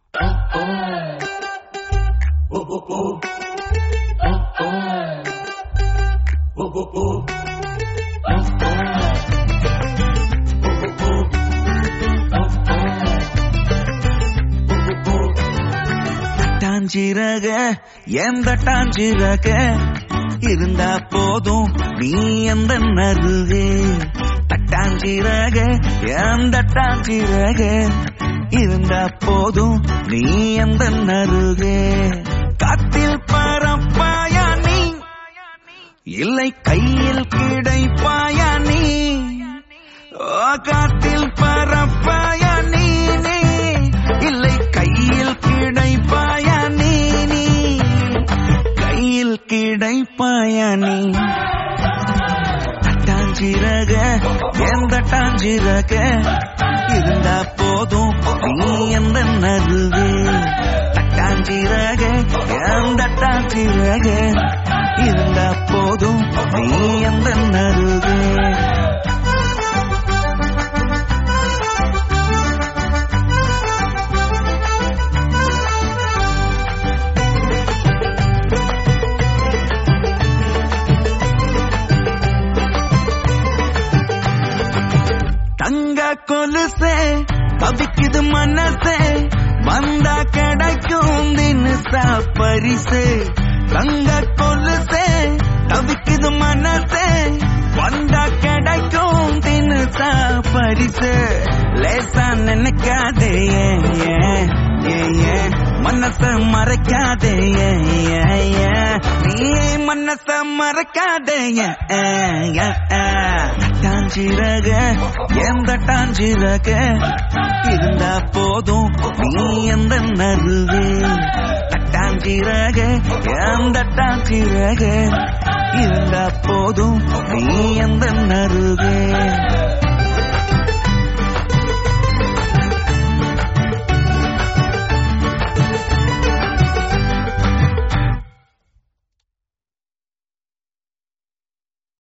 டாஞ்சிரக எந்த டாஞ்சிரக இருந்தா போதும் நீ எந்த நருகே தட்டாஞ்சிரக எந்த டாஞ்சிரக இருந்தா போதும் நீ எந்த நருகே காத்தில் பரப்பாயா நீ இல்லை கையில் கிடைப்பாயா நீ ஓ, காத்தில் பரப்பாயா நீ நீ இல்லை கையில் கிடைப்பாயா நீ நீ கையில் கிடைப்பாயா நீ டாஞ்சிரக எந்த டாஞ்சிரக இருந்தா போதும் நீ எந்த நருவே தட்டாஞ்சிரக எந்த டாஞ்சிரக இருந்தா போதும் நீ எந்த நருவே தங்க கொலுசே தவிக்குது மனசே வந்தா கிடைக்கும் தினுசா பரிசு தங்க கொலுசே தவிக்குது மனசே வந்தா கிடைக்கும் தினுசா பரிசு லேசா நினைக்காதே ஏன், ஏன், ஏன், ஏன், மனச மறைக்காதே ஏன், ஏன், ஏன், நீ மனச மறைக்காதே ஏன், ஏன், ஏன், ஏன். டாஞ்சிரக எந்த டாஞ்சிரக இருந்தா போதும் நீ எந்த நருவே டாஞ்சிரக எந்த டாஞ்சிரக இருந்தா போதும் நீ எந்த நருவே